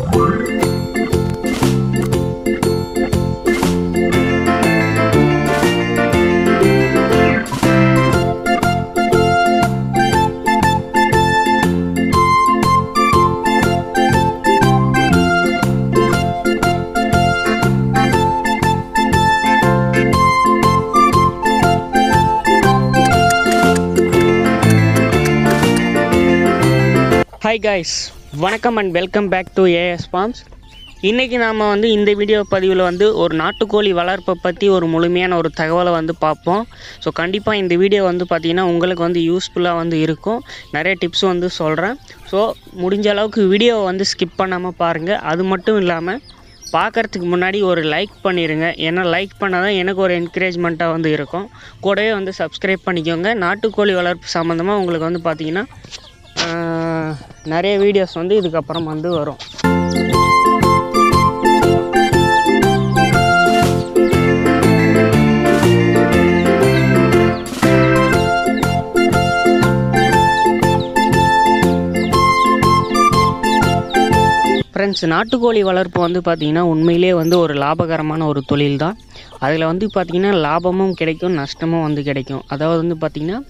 hi guys வணக்கம் and welcome back to AS Farms இன்றைக்கி நாம் வந்து இந்த வீடியோ பதிவில் வந்து ஒரு நாட்டுக்கோழி வளர்ப்பை பற்றி ஒரு முழுமையான ஒரு தகவலை வந்து பார்ப்போம் ஸோ கண்டிப்பாக இந்த வீடியோ வந்து பார்த்திங்கன்னா உங்களுக்கு வந்து யூஸ்ஃபுல்லாக வந்து இருக்கும் நிறைய டிப்ஸ் வந்து சொல்கிறேன் ஸோ முடிஞ்ச அளவுக்கு வீடியோவை வந்து ஸ்கிப் பண்ணாமல் பாருங்கள் அது மட்டும் இல்லாமல் பார்க்குறதுக்கு முன்னாடி ஒரு லைக் பண்ணிடுங்க ஏன்னா லைக் பண்ணால் தான் எனக்கு ஒரு என்கரேஜ்மெண்ட்டாக வந்து இருக்கும் கூடவே வந்து சப்ஸ்கிரைப் பண்ணிக்கோங்க நாட்டுக்கோழி வளர்ப்பு சம்மந்தமாக உங்களுக்கு வந்து பார்த்திங்கன்னா ஆஹ், நிறைய வீடியோஸ் வந்து இதுக்கப்புறம் வந்து வரும் ஃப்ரெண்ட்ஸ் நாட்டுக்கோழி வளர்ப்பு வந்து பார்த்திங்கன்னா உண்மையிலே வந்து ஒரு லாபகரமான ஒரு தொழில் தான் அதில் வந்து பார்த்திங்கன்னா லாபமும் கிடைக்கும் நஷ்டமும் வந்து கிடைக்கும் அதாவது வந்து பார்த்திங்கன்னா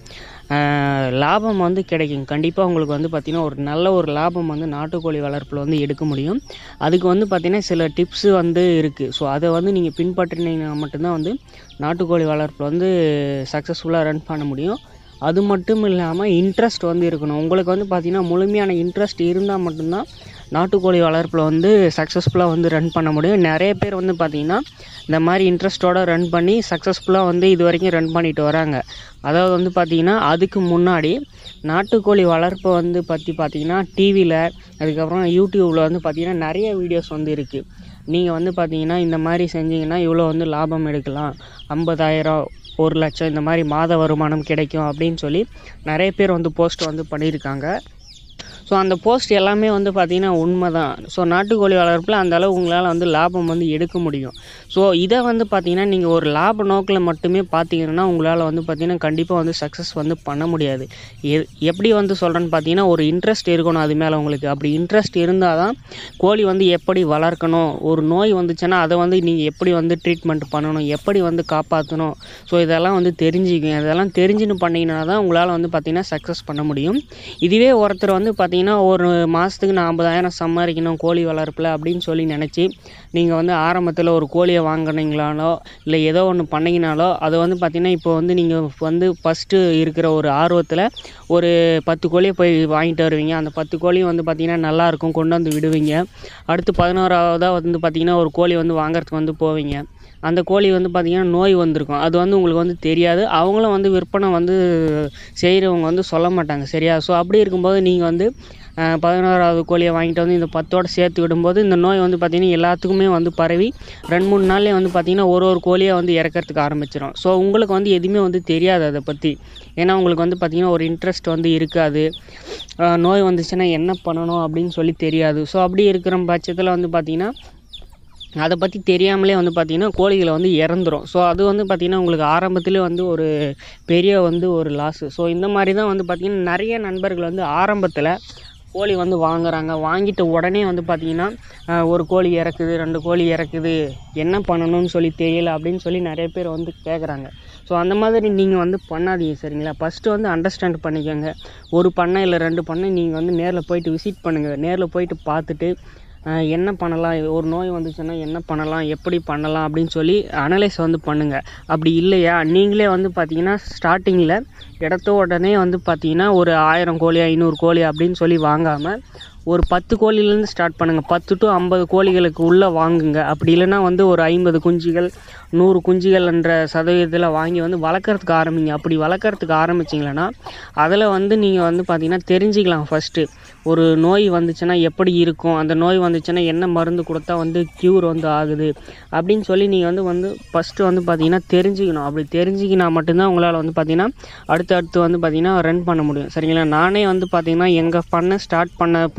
ஆஹ், லாபம் வந்து கிடைக்கும் கண்டிப்பாக உங்களுக்கு வந்து பார்த்திங்கன்னா ஒரு நல்ல ஒரு லாபம் வந்து நாட்டுக்கோழி வளர்ப்பில் வந்து எடுக்க முடியும் அதுக்கு வந்து பார்த்திங்கன்னா சில டிப்ஸு வந்து இருக்குது ஸோ அதை வந்து நீங்கள் பின்பற்றினீங்கன்னா மட்டும்தான் வந்து நாட்டுக்கோழி வளர்ப்பில் வந்து சக்ஸஸ்ஃபுல்லாக ரன் பண்ண முடியும் அது மட்டும் இல்லாமல் இன்ட்ரெஸ்ட் வந்து இருக்கணும் உங்களுக்கு வந்து பார்த்திங்கன்னா முழுமையான இன்ட்ரெஸ்ட் இருந்தால் மட்டும்தான் நாட்டுக்கோழி வளர்ப்பில் வந்து சக்ஸஸ்ஃபுல்லாக வந்து ரன் பண்ண முடியும் நிறைய பேர் வந்து பார்த்திங்கன்னா இந்த மாதிரி இன்ட்ரெஸ்ட்டோட ரன் பண்ணி சக்ஸஸ்ஃபுல்லாக வந்து இது வரைக்கும் ரன் பண்ணிட்டு வராங்க அதாவது வந்து பார்த்திங்கன்னா அதுக்கு முன்னாடி நாட்டுக்கோழி வளர்ப்பை வந்து பற்றி பார்த்திங்கன்னா டிவியில் அதுக்கப்புறம் யூடியூப்பில் வந்து பார்த்திங்கன்னா நிறைய வீடியோஸ் வந்து இருக்குது நீங்கள் வந்து பார்த்தீங்கன்னா இந்த மாதிரி செஞ்சீங்கன்னா இவ்வளோ வந்து லாபம் எடுக்கலாம் ஐம்பதாயிரம் ஒரு லட்சம் இந்த மாதிரி மாத வருமானம் கிடைக்கும் அப்படின்னு சொல்லி நிறைய பேர் வந்து போஸ்ட் வந்து பண்ணியிருக்காங்க ஸோ அந்த போஸ்ட் எல்லாமே வந்து பார்த்திங்கன்னா உண்மை தான் ஸோ நாட்டுக்கோழி வளர்ப்பில் அந்த அளவு உங்களால் வந்து லாபம் வந்து எடுக்க முடியும் ஸோ இதை வந்து பார்த்திங்கன்னா நீங்கள் ஒரு லாப நோக்கில் மட்டுமே பார்த்தீங்கன்னா உங்களால் வந்து பார்த்திங்கன்னா கண்டிப்பாக வந்து சக்ஸஸ் வந்து பண்ண முடியாது எ- எப்படி வந்து சொல்கிறேன்னு பார்த்தீங்கன்னா ஒரு இன்ட்ரெஸ்ட் இருக்கணும் அது மேலே உங்களுக்கு அப்படி இன்ட்ரெஸ்ட் இருந்தால் தான் கோழி வந்து எப்படி வளர்க்கணும் ஒரு நோய் வந்துச்சுன்னா அதை வந்து நீங்கள் எப்படி வந்து ட்ரீட்மெண்ட் பண்ணணும் எப்படி வந்து காப்பாற்றணும் ஸோ இதெல்லாம் வந்து தெரிஞ்சுக்கங்க இதெல்லாம் தெரிஞ்சுன்னு பண்ணிங்கன்னா தான் உங்களால் வந்து பார்த்திங்கன்னா சக்ஸஸ் பண்ண முடியும் இதுவே ஒருத்தர் வந்து பார்த்திங்கன்னா ஒரு மாதத்துக்கு நான் ஐம்பதாயிரம் சம்பாதிக்கணும் கோழி வளர்ப்பில் அப்படின்னு சொல்லி நினச்சி நீங்கள் வந்து ஆரம்பத்தில் ஒரு கோழியை வாங்கினீங்களாலோ இல்லை ஏதோ ஒன்று பண்ணீங்கனாலோ அதை வந்து பார்த்திங்கன்னா இப்போ வந்து நீங்கள் வந்து ஃபஸ்ட்டு இருக்கிற ஒரு ஆர்வத்தில் ஒரு பத்து கோழியை போய் வாங்கிட்டு வருவீங்க அந்த பத்து கோழியும் வந்து பார்த்திங்கன்னா நல்லாயிருக்கும் கொண்டு வந்து விடுவீங்க அடுத்து பதினோராவதாக வந்து பார்த்திங்கன்னா ஒரு கோழி வந்து வாங்குறதுக்கு வந்து போவீங்க அந்த கோழி வந்து பார்த்திங்கன்னா நோய் வந்திருக்கும் அது வந்து உங்களுக்கு வந்து தெரியாது அவங்களும் வந்து விற்பனை வந்து செய்கிறவங்க வந்து சொல்ல மாட்டாங்க சரியா ஸோ அப்படி இருக்கும்போது நீங்கள் வந்து அஹ், பதினோராவது கோழியை வாங்கிட்டு வந்து இந்த பத்தோட சேர்த்து விடும்போது இந்த நோய் வந்து பார்த்திங்கன்னா எல்லாத்துக்குமே வந்து பரவி ரெண்டு மூணு நாள்லேயே வந்து பார்த்திங்கன்னா ஒரு ஒரு கோழியை வந்து இறக்கறதுக்கு ஆரம்பிச்சிடும் ஸோ உங்களுக்கு வந்து எதுவுமே வந்து தெரியாது அதை பற்றி ஏன்னா உங்களுக்கு வந்து பார்த்திங்கன்னா ஒரு இன்ட்ரெஸ்ட் வந்து இருக்காது அஹ், நோய் வந்துச்சுன்னா என்ன பண்ணணும் அப்படின்னு சொல்லி தெரியாது ஸோ அப்படி இருக்கிற பட்சத்தில் வந்து பார்த்திங்கன்னா அதை பற்றி தெரியாமலே வந்து பார்த்திங்கன்னா கோழிகளை வந்து இறந்துரும் ஸோ அது வந்து பார்த்திங்கன்னா உங்களுக்கு ஆரம்பத்திலே வந்து ஒரு பெரிய வந்து ஒரு லாஸு ஸோ இந்த மாதிரி தான் வந்து பார்த்திங்கன்னா நிறைய நண்பர்கள் வந்து ஆரம்பத்தில் கோழி வந்து வாங்குறாங்க வாங்கிட்டு உடனே வந்து பார்த்திங்கன்னா ஆஹ், ஒரு கோழி இறக்குது ரெண்டு கோழி இறக்குது என்ன பண்ணணும்னு சொல்லி தெரியல அப்படின்னு சொல்லி நிறைய பேர் வந்து கேட்குறாங்க ஸோ அந்த மாதிரி நீங்கள் வந்து பண்ணாதீங்க சரிங்களா ஃபஸ்ட்டு வந்து அண்டர்ஸ்டாண்ட் பண்ணிக்கோங்க ஒரு பண்ணை இல்லை ரெண்டு பண்ணை நீங்கள் வந்து நேரில் போயிட்டு விசிட் பண்ணுங்கள் நேரில் போயிட்டு பார்த்துட்டு ஆஹ் என்ன பண்ணலாம் இது ஒரு நோய் வந்துச்சுன்னா என்ன பண்ணலாம் எப்படி பண்ணலாம் அப்படின்னு சொல்லி அனலைஸ் வந்து பண்ணுங்கள் அப்படி இல்லையா நீங்களே வந்து பார்த்தீங்கன்னா ஸ்டார்டிங்கில் இடத்த உடனே வந்து பார்த்தீங்கன்னா ஒரு ஆயிரம் கோழி ஐநூறு கோழி அப்படின்னு சொல்லி வாங்காமல் ஒரு பத்து கோழிலேருந்து ஸ்டார்ட் பண்ணுங்கள் பத்து டு ஐம்பது கோழிகளுக்கு உள்ளே வாங்குங்க அப்படி இல்லைன்னா வந்து ஒரு ஐம்பது குஞ்சுகள் நூறு குஞ்சுகள் என்ற சதவீதத்தில் வாங்கி வந்து வளர்க்குறதுக்கு ஆரம்பிங்க அப்படி வளர்க்குறதுக்கு ஆரம்பிச்சிங்களன்னா அதில் வந்து நீங்கள் வந்து பார்த்தீங்கன்னா தெரிஞ்சுக்கலாம் ஃபஸ்ட்டு ஒரு நோய் வந்துச்சுன்னா எப்படி இருக்கும் அந்த நோய் வந்துச்சுன்னா என்ன மருந்து கொடுத்தா வந்து க்யூர் வந்து ஆகுது அப்படின்னு சொல்லி நீங்கள் வந்து வந்து ஃபஸ்ட்டு வந்து பார்த்தீங்கன்னா தெரிஞ்சுக்கணும் அப்படி தெரிஞ்சுக்கினா மட்டும்தான் உங்களால் வந்து பார்த்தீங்கன்னா அடுத்து அடுத்து வந்து பார்த்தீங்கன்னா ரன் பண்ண முடியும் சரிங்களா நானே வந்து பார்த்தீங்கன்னா எங்கள் பண்ண ஸ்டார்ட் பண்ண புதுசு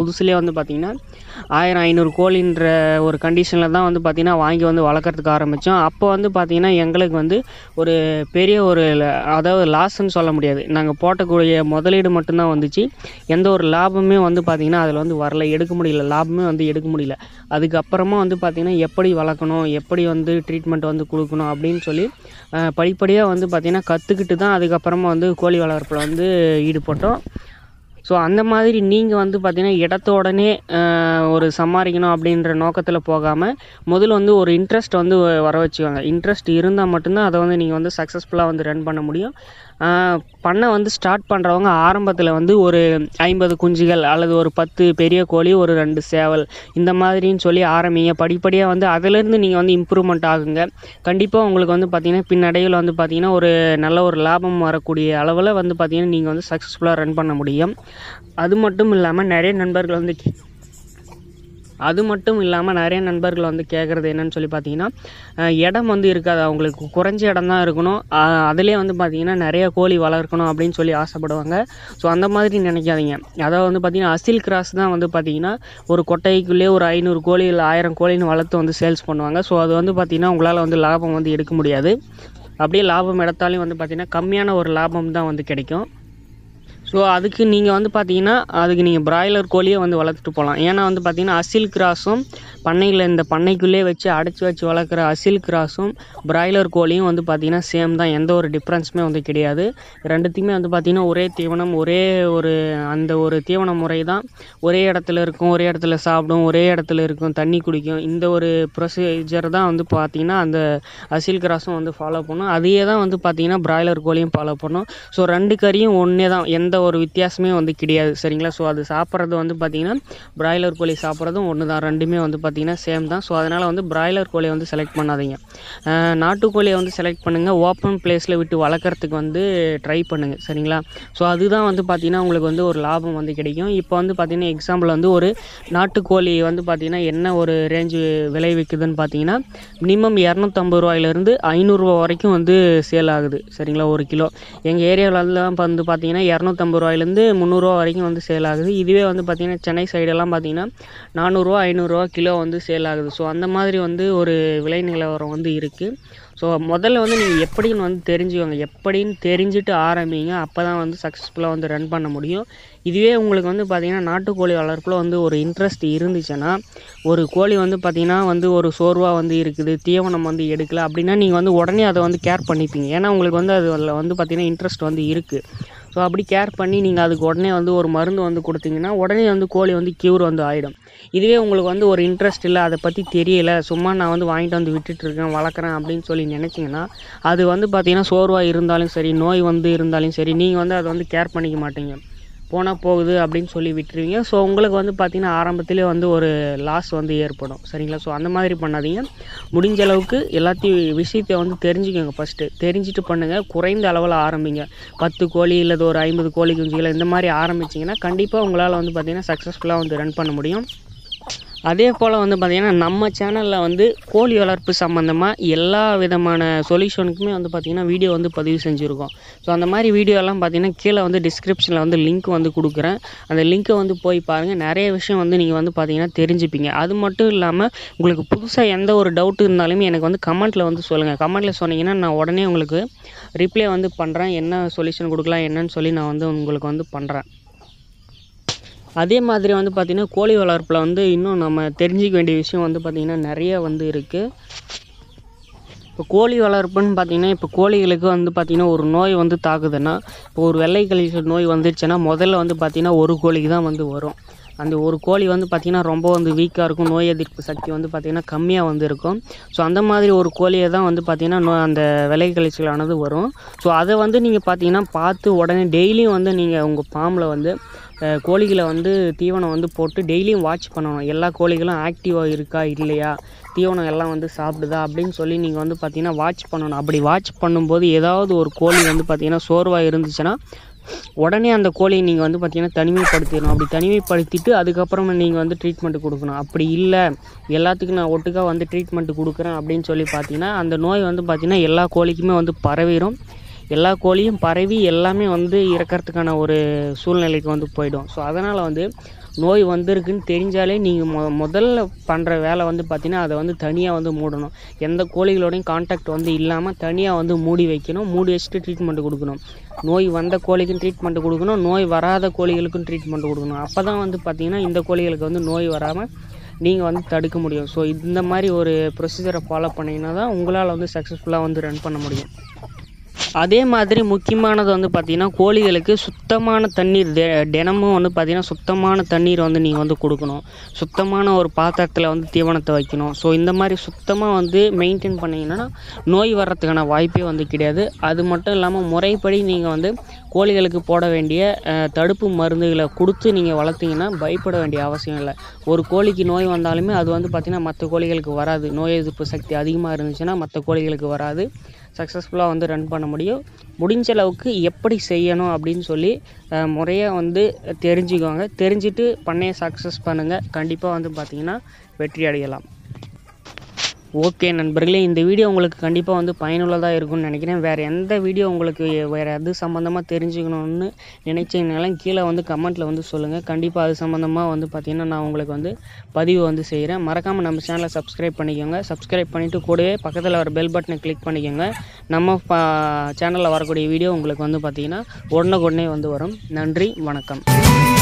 புதுசுலேயே வந்து பார்த்திங்கன்னா ஆயிரம் ஐநூறு கோழின்ற ஒரு கண்டிஷனில் தான் வந்து பார்த்திங்கன்னா வாங்கி வந்து வளர்க்குறதுக்கு ஆரம்பித்தோம் அப்போ வந்து பார்த்திங்கன்னா எங்களுக்கு வந்து ஒரு பெரிய ஒரு ல- அதாவது லாஸ்ன்னு சொல்ல முடியாது நாங்கள் போட்டக்கூடிய முதலீடு மட்டும்தான் வந்துச்சு எந்த ஒரு லாபமே வந்து பார்த்திங்கன்னா அதில் வந்து வரல எடுக்க முடியல லாபமே வந்து எடுக்க முடியல அதுக்கப்புறமா வந்து பார்த்திங்கன்னா எப்படி வளர்க்கணும் எப்படி வந்து ட்ரீட்மெண்ட் வந்து கொடுக்கணும் அப்படின்னு சொல்லி படிப்படியாக வந்து பார்த்திங்கன்னா கற்றுக்கிட்டு தான் அதுக்கப்புறமா வந்து கோழி வளர்ப்பில் வந்து ஈடுபட்டோம் ஸோ அந்த மாதிரி நீங்கள் வந்து பார்த்தீங்கன்னா இடத்த உடனே அஹ், ஒரு சம்பாதிக்கணும் அப்படின்ற நோக்கத்தில் போகாமல் முதல்ல வந்து ஒரு இன்ட்ரெஸ்ட் வந்து வர வச்சுக்கோங்க இன்ட்ரெஸ்ட் இருந்தால் மட்டும்தான் அதை வந்து நீங்கள் வந்து சக்ஸஸ்ஃபுல்லாக வந்து ரன் பண்ண முடியும் அஹ், பண்ண வந்து ஸ்டார்ட் பண்ணுறவங்க ஆரம்பத்தில் வந்து ஒரு ஐம்பது குஞ்சுகள் அல்லது ஒரு பத்து பெரிய கோழி ஒரு ரெண்டு சேவல் இந்த மாதிரின்னு சொல்லி ஆரம்பிங்க படிப்படியாக வந்து அதிலேருந்து நீங்கள் வந்து இம்ப்ரூவ்மெண்ட் ஆகுங்க கண்டிப்பாக உங்களுக்கு வந்து பார்த்தீங்கன்னா பின்னடைவில் வந்து பார்த்தீங்கன்னா ஒரு நல்ல ஒரு லாபம் வரக்கூடிய அளவில் வந்து பார்த்தீங்கன்னா நீங்கள் வந்து சக்ஸஸ்ஃபுல்லாக ரன் பண்ண முடியும் அது மட்டும் இல்லாமல் நிறைய நண்பர்கள் வந்து கே- அது மட்டும் இல்லாமல் நிறைய நண்பர்கள் வந்து கேட்குறது என்னன்னு சொல்லி பார்த்தீங்கன்னா அஹ், இடம் வந்து இருக்காது அவங்களுக்கு குறைஞ்ச இடம் தான் இருக்கணும் அஹ், அதிலே வந்து பார்த்தீங்கன்னா நிறைய கோழி வளர்க்கணும் அப்படின்னு சொல்லி ஆசைப்படுவாங்க ஸோ அந்த மாதிரி நினைக்காதீங்க அதாவது வந்து பார்த்தீங்கன்னா அசில் கிராஸ் தான் வந்து பார்த்தீங்கன்னா ஒரு கொட்டைக்குள்ளேயே ஒரு ஐநூறு கோழி இல்லை ஆயிரம் கோழின்னு வளர்த்து வந்து சேல்ஸ் பண்ணுவாங்க ஸோ அது வந்து பார்த்தீங்கன்னா உங்களால் வந்து லாபம் வந்து எடுக்க முடியாது அப்படியே லாபம் எடுத்தாலும் வந்து பார்த்தீங்கன்னா கம்மியான ஒரு லாபம் தான் வந்து கிடைக்கும் ஸோ அதுக்கு நீங்கள் வந்து பார்த்தீங்கன்னா அதுக்கு நீங்கள் பிராய்லர் கோழியே வந்து வளர்த்துட்டு போகலாம் ஏன்னா வந்து பார்த்தீங்கன்னா அசில் கிராஸும் பண்ணையில் இந்த பண்ணைக்குள்ளே வச்சு அடைச்சி வச்சு வளர்க்குற அசில் கிராஸும் பிராய்லர் கோழியும் வந்து பார்த்தீங்கன்னா சேம் தான் எந்த ஒரு டிஃப்ரென்ஸுமே வந்து கிடையாது ரெண்டுத்தையுமே வந்து பார்த்தீங்கன்னா ஒரே தீவனம் ஒரே ஒரு அந்த ஒரு தீவன முறை தான் ஒரே இடத்துல இருக்கும் ஒரே இடத்துல சாப்பிடும் ஒரே இடத்துல இருக்கும் தண்ணி குடிக்கும் இந்த ஒரு ப்ரொசீஜர் தான் வந்து பார்த்தீங்கன்னா அந்த அசில் கிராஸும் வந்து ஃபாலோ பண்ணும் அதையே தான் வந்து பார்த்தீங்கன்னா பிராய்லர் கோழியும் ஃபாலோ பண்ணும் ஸோ ரெண்டு கறியும் ஒன்றே தான் எந்த ஒரு வித்தியாசமே வந்து கிடையாது சரிங்களா ஸோ அது சாப்பிட்றது வந்து பார்த்தீங்கன்னா பிராய்லர் கோழி சாப்பிட்றதும் ஒன்று தான் ரெண்டுமே வந்து பார்த்தீங்கன்னா சேம் தான் ஸோ அதனால் வந்து பிராய்லர் கோழியை வந்து செலக்ட் பண்ணாதீங்க அஹ் நாட்டுக்கோழியை வந்து செலக்ட் பண்ணுங்கள் ஓப்பன் பிளேஸில் விட்டு வளர்க்குறதுக்கு வந்து ட்ரை பண்ணுங்கள் சரிங்களா ஸோ அதுதான் வந்து பார்த்தீங்கன்னா உங்களுக்கு வந்து ஒரு லாபம் வந்து கிடைக்கும் இப்போ வந்து பார்த்தீங்கன்னா எக்ஸாம்பிள் வந்து ஒரு நாட்டுக்கோழி வந்து பார்த்தீங்கன்னா என்ன ஒரு ரேஞ்சு விலை விற்குதுன்னு பார்த்தீங்கன்னா மினிமம் இரநூத்தம்பது ரூபாயிலேருந்து ஐநூறுரூவா வரைக்கும் வந்து சேல் ஆகுது சரிங்களா ஒரு கிலோ எங்கள் ஏரியாவிலலாம் வந்து பார்த்தீங்கன்னா இரநூத்தம்பது ரூபாயிலேருந்து முந்நூறுரூவா வரைக்கும் வந்து சேல் ஆகுது இதுவே வந்து பார்த்தீங்கன்னா சென்னை சைடெல்லாம் பார்த்தீங்கன்னா நானூறுரூவா ஐநூறுரூவா கிலோ வந்து சேல் ஆகுது ஸோ அந்த மாதிரி வந்து ஒரு விலை நிலவரம் வந்து இருக்குது ஸோ முதல்ல வந்து நீங்கள் எப்படின்னு வந்து தெரிஞ்சுக்கோங்க எப்படின்னு தெரிஞ்சுட்டு ஆரம்பிங்க அப்போ தான் வந்து சக்ஸஸ்ஃபுல்லாக வந்து ரன் பண்ண முடியும் இதுவே உங்களுக்கு வந்து பார்த்தீங்கன்னா நாட்டுக்கோழி வளர்ப்பில் வந்து ஒரு இன்ட்ரெஸ்ட் இருந்துச்சுன்னா ஒரு கோழி வந்து பார்த்தீங்கன்னா வந்து ஒரு சோர்வாக வந்து இருக்குது தீவனம் வந்து எடுக்கல அப்படின்னா நீங்கள் வந்து உடனே அதை வந்து கேர் பண்ணிப்பீங்க ஏன்னா உங்களுக்கு வந்து அதில் வந்து பார்த்தீங்கன்னா இன்ட்ரெஸ்ட் வந்து இருக்குது ஸோ அப்படி கேர் பண்ணி நீங்கள் அதுக்கு உடனே வந்து ஒரு மருந்து வந்து கொடுத்தீங்கன்னா உடனே வந்து கோழி வந்து க்யூர் வந்து ஆகிடும் இதுவே உங்களுக்கு வந்து ஒரு இன்ட்ரெஸ்ட் இல்லை அதை பற்றி தெரியல சும்மா நான் வந்து வாங்கிட்டு வந்து விட்டுட்டு இருக்கேன் வளர்க்குறேன் அப்படின்னு சொல்லி நினச்சிங்கன்னா அது வந்து பார்த்தீங்கன்னா சோர்வாக இருந்தாலும் சரி நோய் வந்து இருந்தாலும் சரி நீங்கள் வந்து அதை வந்து கேர் பண்ணிக்க மாட்டீங்க போனால் போகுது அப்படின்னு சொல்லி விட்டுருவீங்க ஸோ உங்களுக்கு வந்து பார்த்தீங்கன்னா ஆரம்பத்திலே வந்து ஒரு லாஸ் வந்து ஏற்படும் சரிங்களா ஸோ அந்த மாதிரி பண்ணாதீங்க முடிஞ்ச அளவுக்கு எல்லாத்தையும் விஷயத்தை வந்து தெரிஞ்சுக்கோங்க ஃபஸ்ட்டு தெரிஞ்சுட்டு பண்ணுங்கள் குறைந்த அளவில் ஆரம்பிங்க பத்து கோழி இல்லது ஒரு ஐம்பது கோழி குஞ்சுகள் இந்த மாதிரி ஆரம்பிச்சிங்கன்னா கண்டிப்பாக உங்களால் வந்து பார்த்தீங்கன்னா சக்ஸஸ்ஃபுல்லாக வந்து ரன் பண்ண முடியும் அதே போல் வந்து பார்த்திங்கன்னா நம்ம சேனலில் வந்து கோழி வளர்ப்பு சம்மந்தமாக எல்லா விதமான சொல்யூஷனுக்குமே வந்து பார்த்திங்கன்னா வீடியோ வந்து பதிவு செஞ்சுருக்கோம் ஸோ அந்த மாதிரி வீடியோலாம் பார்த்திங்கன்னா கீழே வந்து டிஸ்கிரிப்ஷனில் வந்து லிங்க் வந்து கொடுக்குறேன் அந்த லிங்க்கை வந்து போய் பாருங்கள் நிறைய விஷயம் வந்து நீங்கள் வந்து பார்த்திங்கன்னா தெரிஞ்சுப்பீங்க அது மட்டும் இல்லாமல் உங்களுக்கு புதுசாக எந்த ஒரு டவுட் இருந்தாலுமே எனக்கு வந்து கமெண்ட்டில் வந்து சொல்லுங்கள் கமெண்ட்டில் சொன்னீங்கன்னா நான் உடனே உங்களுக்கு ரிப்ளை வந்து பண்ணுறேன் என்ன சொல்யூஷன் கொடுக்கலாம் என்னன்னு சொல்லி நான் வந்து உங்களுக்கு வந்து பண்ணுறேன் அதே மாதிரி வந்து பார்த்திங்கன்னா கோழி வளர்ப்பில் வந்து இன்னும் நம்ம தெரிஞ்சிக்க வேண்டிய விஷயம் வந்து பார்த்திங்கன்னா நிறைய வந்து இருக்குது இப்போ கோழி வளர்ப்புன்னு பார்த்தீங்கன்னா இப்போ கோழிகளுக்கு வந்து பார்த்திங்கன்னா ஒரு நோய் வந்து தாக்குதுன்னா இப்போ ஒரு வெள்ளை கழிச்சல் நோய் வந்துருச்சுன்னா முதல்ல வந்து பார்த்திங்கன்னா ஒரு கோழிக்கு தான் வந்து வரும் அந்த ஒரு கோழி வந்து பார்த்திங்கன்னா ரொம்ப வந்து வீக்காக இருக்கும் நோய் எதிர்ப்பு சக்தி வந்து பார்த்திங்கன்னா கம்மியாக வந்து இருக்கும் ஸோ அந்த மாதிரி ஒரு கோழியை தான் வந்து பார்த்திங்கன்னா நோ அந்த விலை கழிச்சலானது வரும் ஸோ அதை வந்து நீங்கள் பார்த்தீங்கன்னா பார்த்து உடனே டெய்லியும் வந்து நீங்கள் உங்கள் ஃபார்மில் வந்து அஹ், கோழிகளை வந்து தீவனம் வந்து போட்டு டெய்லியும் வாட்ச் பண்ணணும் எல்லா கோழிகளும் ஆக்டிவாக இருக்கா இல்லையா தீவனம் எல்லாம் வந்து சாப்பிடுதா அப்படின்னு சொல்லி நீங்கள் வந்து பார்த்தீங்கன்னா வாட்ச் பண்ணணும் அப்படி வாட்ச் பண்ணும்போது ஏதாவது ஒரு கோழி வந்து பார்த்தீங்கன்னா சோர்வாக இருந்துச்சுன்னா உடனே அந்த கோழியை நீங்கள் வந்து பார்த்தீங்கன்னா தனிமைப்படுத்திடணும் அப்படி தனிமைப்படுத்திட்டு அதுக்கப்புறமா நீங்கள் வந்து ட்ரீட்மெண்ட் கொடுக்கணும் அப்படி இல்லை எல்லாத்துக்கும் நான் ஒட்டுக்கா வந்து ட்ரீட்மெண்ட் கொடுக்குறேன் அப்படின்னு சொல்லி பார்த்தீங்கன்னா அந்த நோய் வந்து பார்த்தீங்கன்னா எல்லா கோழிக்குமே வந்து பரவிடும் எல்லா கோழியும் பரவி எல்லாமே வந்து இறக்கறதுக்கான ஒரு சூழ்நிலைக்கு வந்து போயிடும் ஸோ அதனால் வந்து நோய் வந்திருக்குன்னு தெரிஞ்சாலே நீங்கள் மொ முதல்ல பண்ணுற வேலை வந்து பார்த்தீங்கன்னா அதை வந்து தனியாக வந்து மூடணும் எந்த கோழிகளோடையும் கான்டாக்ட் வந்து இல்லாமல் தனியாக வந்து மூடி வைக்கணும் மூடி வச்சுட்டு ட்ரீட்மெண்ட் கொடுக்கணும் நோய் வந்த கோழிக்கும் ட்ரீட்மெண்ட் கொடுக்கணும் நோய் வராத கோழிகளுக்கும் ட்ரீட்மெண்ட் கொடுக்கணும் அப்போ தான் வந்து பார்த்தீங்கன்னா இந்த கோழிகளுக்கு வந்து நோய் வராமல் நீங்கள் வந்து தடுக்க முடியும் ஸோ இந்த மாதிரி ஒரு ப்ரொசீஜரை ஃபாலோ பண்ணிங்கன்னா தான் உங்களால் வந்து சக்ஸஸ்ஃபுல்லாக வந்து ரன் பண்ண முடியும் அதே மாதிரி முக்கியமானது வந்து பார்த்திங்கன்னா கோழிகளுக்கு சுத்தமான தண்ணீர் தெ தினமும் வந்து பார்த்திங்கன்னா சுத்தமான தண்ணீர் வந்து நீங்கள் வந்து கொடுக்கணும் சுத்தமான ஒரு பாத்திரத்தில் வந்து தீவனத்தை வைக்கணும் ஸோ இந்த மாதிரி சுத்தமாக வந்து மெயின்டைன் பண்ணிங்கன்னா நோய் வர்றதுக்கான வாய்ப்பே வந்து கிடையாது அது மட்டும் இல்லாமல் முறைப்படி நீங்கள் வந்து கோழிகளுக்கு போட வேண்டிய அஹ், தடுப்பு மருந்துகளை கொடுத்து நீங்கள் வளர்த்தீங்கன்னா பயப்பட வேண்டிய அவசியம் இல்லை ஒரு கோழிக்கு நோய் வந்தாலுமே அது வந்து பார்த்திங்கன்னா மற்ற கோழிகளுக்கு வராது நோய் எதிர்ப்பு சக்தி அதிகமாக இருந்துச்சுன்னா மற்ற கோழிகளுக்கு வராது சக்ஸஸ்ஃபுல்லாக வந்து ரன் பண்ண முடியும் முடிஞ்ச அளவுக்கு எப்படி செய்யணும் அப்படின்னு சொல்லி முறையாக வந்து தெரிஞ்சுக்கோங்க தெரிஞ்சுட்டு பண்ணைய சக்ஸஸ் பண்ணுங்கள் கண்டிப்பாக வந்து பார்த்திங்கன்னா வெற்றி அடையலாம் ஓகே நண்பர்களே இந்த வீடியோ உங்களுக்கு கண்டிப்பாக வந்து பயனுள்ளதாக இருக்கும்னு நினைக்கிறேன் வேறு எந்த வீடியோ உங்களுக்கு வேறு எது சம்மந்தமாக தெரிஞ்சுக்கணும்னு நினைச்சீங்கனாலும் கீழே வந்து கமெண்ட்டில் வந்து சொல்லுங்கள் கண்டிப்பாக அது சம்மந்தமாக வந்து பார்த்திங்கன்னா நான் உங்களுக்கு வந்து பதிவு வந்து செய்கிறேன் மறக்காமல் நம்ம சேனலை சப்ஸ்கிரைப் பண்ணிக்கோங்க சப்ஸ்கிரைப் பண்ணிவிட்டு கூடவே பக்கத்தில் வர பெல் பட்டனை கிளிக் பண்ணிக்கோங்க நம்ம சேனலில் வரக்கூடிய வீடியோ உங்களுக்கு வந்து பார்த்திங்கன்னா உடனுக்குடனே வந்து வரும் நன்றி வணக்கம்